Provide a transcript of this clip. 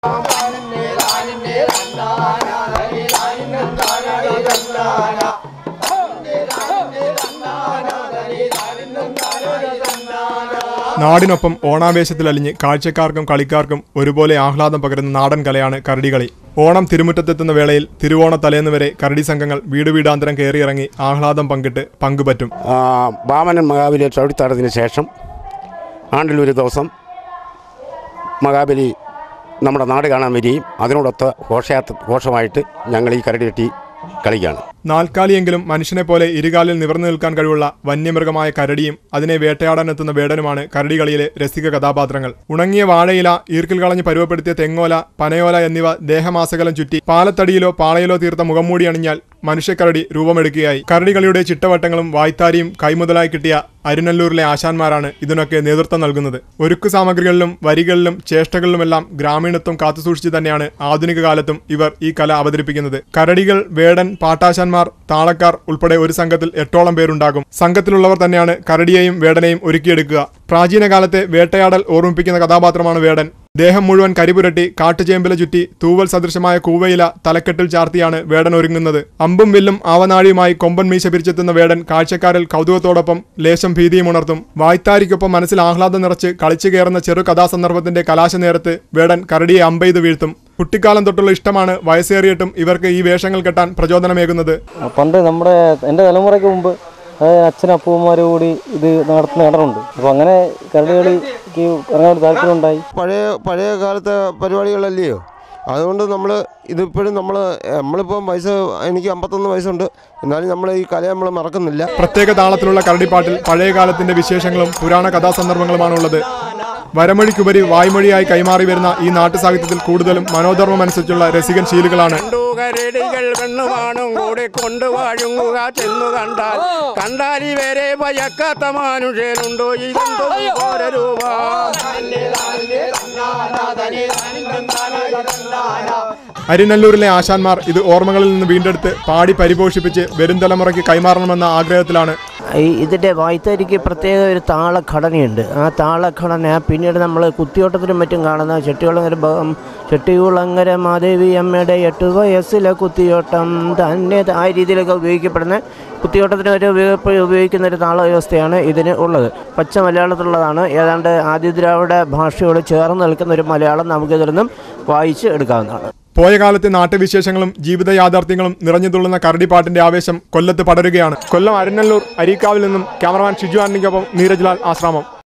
നാടിനൊപ്പം ഓണാവേശത്തിലലിഞ്ഞ് കാഴ്ചക്കാർക്കും കളിക്കാർക്കും ഒരുപോലെ ആഹ്ലാദം പകരുന്ന നാടൻ കലയാണ് കരടികളി ഓണം തിരുമുറ്റത്തെത്തുന്ന വേളയിൽ തിരുവോണ തലേന്ന് വരെ കരടി സംഘങ്ങൾ വീട് വീടാന്തരം കയറിയിറങ്ങി ആഹ്ലാദം പങ്കിട്ട് പങ്കുപറ്റും ആ, വാമനൻ മഹാബലിയെ ചവിട്ടിത്താടത്തിന് ശേഷം ആണ്ടിലൊരു ദിവസം മഹാബലി നമ്മുടെ നാട് കാണാൻ വരികയും അതിനോടൊത്ത ഘോഷയാത്ര ഘോഷമായിട്ട് ഞങ്ങൾ ഈ കരടി കെട്ടി കളിക്കുകയാണ് നാൽക്കാലിയെങ്കിലും മനുഷ്യനെ പോലെ ഇരുകാലിൽ നിവർന്നു നിൽക്കാൻ കഴിവുള്ള വന്യമൃഗമായ കരടിയും അതിനെ വേട്ടയാടാനെത്തുന്ന വേടനുമാണ് കരടികളിയിലെ രസിക കഥാപാത്രങ്ങൾ ഉണങ്ങിയ വാഴയില ഈർക്കിൽ കളഞ്ഞ് പരുവപ്പെടുത്തിയ തെങ്ങോല പനയോല എന്നിവ ദേഹമാസകലം ചുറ്റി പാലത്തടിയിലോ പാളയിലോ തീർത്ത മുഖംമൂടി അണിഞ്ഞാൽ മനുഷ്യക്കരടി രൂപമെടുക്കുകയായി കരടികളിയുടെ ചിട്ടവട്ടങ്ങളും വായ്ത്താരിയും കൈമുതലായി കിട്ടിയ അരുനല്ലൂരിലെ ആശാന്മാരാണ് ഇതിനൊക്കെ നേതൃത്വം നൽകുന്നത് ഒരുക്കു സാമഗ്രികളിലും വരികളിലും ചേഷ്ടകളിലുമെല്ലാം ഗ്രാമീണത്വം കാത്തുസൂക്ഷിച്ച് തന്നെയാണ് ആധുനിക കാലത്തും ഇവർ ഈ കല അവതരിപ്പിക്കുന്നത് കരടികൾ വേടൻ പാട്ടാശാന്മാർ താളക്കാർ ഉൾപ്പെടെ ഒരു സംഘത്തിൽ എട്ടോളം പേരുണ്ടാകും സംഘത്തിലുള്ളവർ തന്നെയാണ് കരടിയെയും വേടനെയും ഒരുക്കിയെടുക്കുക പ്രാചീന കാലത്തെ വേട്ടയാടൽ ഓർമ്മിപ്പിക്കുന്ന കഥാപാത്രമാണ് വേടൻ ദേഹം മുഴുവൻ കരിപുരട്ടി കാട്ടുചേമ്പില ചുറ്റി തൂവൽ സദൃശമായ കൂവയില തലക്കെട്ടിൽ ചാർത്തിയാണ് വേടൻ ഒരുങ്ങുന്നത് അമ്പും വില്ലും ആവനാഴിയുമായി കൊമ്പൻ മീശ പിരിച്ചെത്തുന്ന വേടൻ കാഴ്ചക്കാരിൽ കൗതുകത്തോടൊപ്പം ലേശം ഭീതിയും ഉണർത്തും വായ്ത്താരിക്കൊപ്പം മനസ്സിൽ ആഹ്ലാദം നിറച്ച് കളിച്ചു കയറുന്ന ചെറു കഥാസന്ദർഭത്തിന്റെ കലാശ നേരത്ത് വേടൻ കരടിയെ അമ്പെയ്ത് വീഴ്ത്തും കുട്ടിക്കാലം തൊട്ടുള്ള ഇഷ്ടമാണ് വയസ്സേറിയിട്ടും ഇവർക്ക് ഈ വേഷങ്ങൾ കെട്ടാൻ പ്രചോദനമേകുന്നത് പണ്ട് നമ്മുടെ എൻ്റെ തലമുറയ്ക്ക് മുമ്പ് അതായത് അച്ഛനും അപ്പൂമ്മമാരും കൂടി ഇത് നടത്തുന്ന കണ്ടിട്ടുണ്ട് അപ്പോൾ അങ്ങനെ കരടികളിക്ക് ഇറങ്ങാൻ ഒരു താല്പര്യം ഉണ്ടായി പഴയ പഴയ കാലത്തെ പരിപാടികളല്ലയോ അതുകൊണ്ട് നമ്മൾ ഇതിപ്പോഴും നമ്മൾ നമ്മളിപ്പം വയസ്സ് എനിക്ക് അമ്പത്തൊന്ന് വയസ്സുണ്ട് എന്നാലും നമ്മൾ ഈ കല നമ്മൾ മറക്കുന്നില്ല പ്രത്യേക താളത്തിലുള്ള കരടിപ്പാട്ടിൽ പഴയ കാലത്തിന്റെ വിശേഷങ്ങളും പുരാണ കഥാസന്ദർഭങ്ങളുമാണുള്ളത് വരമൊഴിക്കുപരി വായ്മൊഴിയായി കൈമാറി വരുന്ന ഈ നാട്ടുസാഹിത്യത്തിൽ കൂടുതലും മനോധർമ്മമനുസരിച്ചുള്ള രസികൻ ശീലുകളാണ് കരടികൾ കണ്ണുമാണും കൂടെ കൊണ്ടുവാഴുങ്ങുക ചെന്നു കണ്ടാൽ കണ്ടാൽ ഇവരെ ഭയക്കാത്ത മനുഷ്യനുണ്ടോ ഇതെന്തോ രൂപ അരിനല്ലൂരിലെ ആശാന്മാർ ഇത് ഓർമ്മകളിൽ നിന്ന് വീണ്ടെടുത്ത് പാടി പരിപോഷിപ്പിച്ച് വരും തലമുറയ്ക്ക് കൈമാറണമെന്ന ആഗ്രഹത്തിലാണ് ഈ ഇതിൻ്റെ വായ്ത്തരിക്ക് പ്രത്യേക ഒരു താളഘടനയുണ്ട് ആ താളഘടന പിന്നീട് നമ്മൾ കുത്തിയോട്ടത്തിനും മറ്റും കാണുന്ന ചെട്ടികുളങ്ങര ഭ- ചെട്ടികുളങ്ങര മാദേവി അമ്മയുടെ എട്ട് വയസ്സിലെ കുത്തിയോട്ടം തന്നെ ആ രീതിയിലൊക്കെ ഉപയോഗിക്കപ്പെടുന്ന കുത്തിയോട്ടത്തിന് ഒരു ഉപയോഗ- ഉപയോഗിക്കുന്ന ഒരു താള വ്യവസ്ഥയാണ് ഇതിന് ഉള്ളത് പച്ച മലയാളത്തിലുള്ളതാണ് ഏതാണ്ട് ആദിദ്രാവിഡ ഭാഷയോട് ചേർന്ന് നിൽക്കുന്ന ഒരു മലയാളം നമുക്കിതിൽ നിന്നും വായിച്ച് എടുക്കാവുന്നതാണ് പോയ കാലത്തെ നാട്ടുവിശേഷങ്ങളും ജീവിത യാഥാർത്ഥ്യങ്ങളും നിറഞ്ഞു തുള്ളുന്ന കരടിപ്പാട്ടിന്റെ ആവേശം കൊല്ലത്ത് പടരുകയാണ് കൊല്ലം അരിനല്ലൂർ അരീക്കാവിൽ നിന്നും ക്യാമറമാൻ ഷിജു ആന്റിക്കൊപ്പം നീരജ് ലാൽ ആശ്രാമം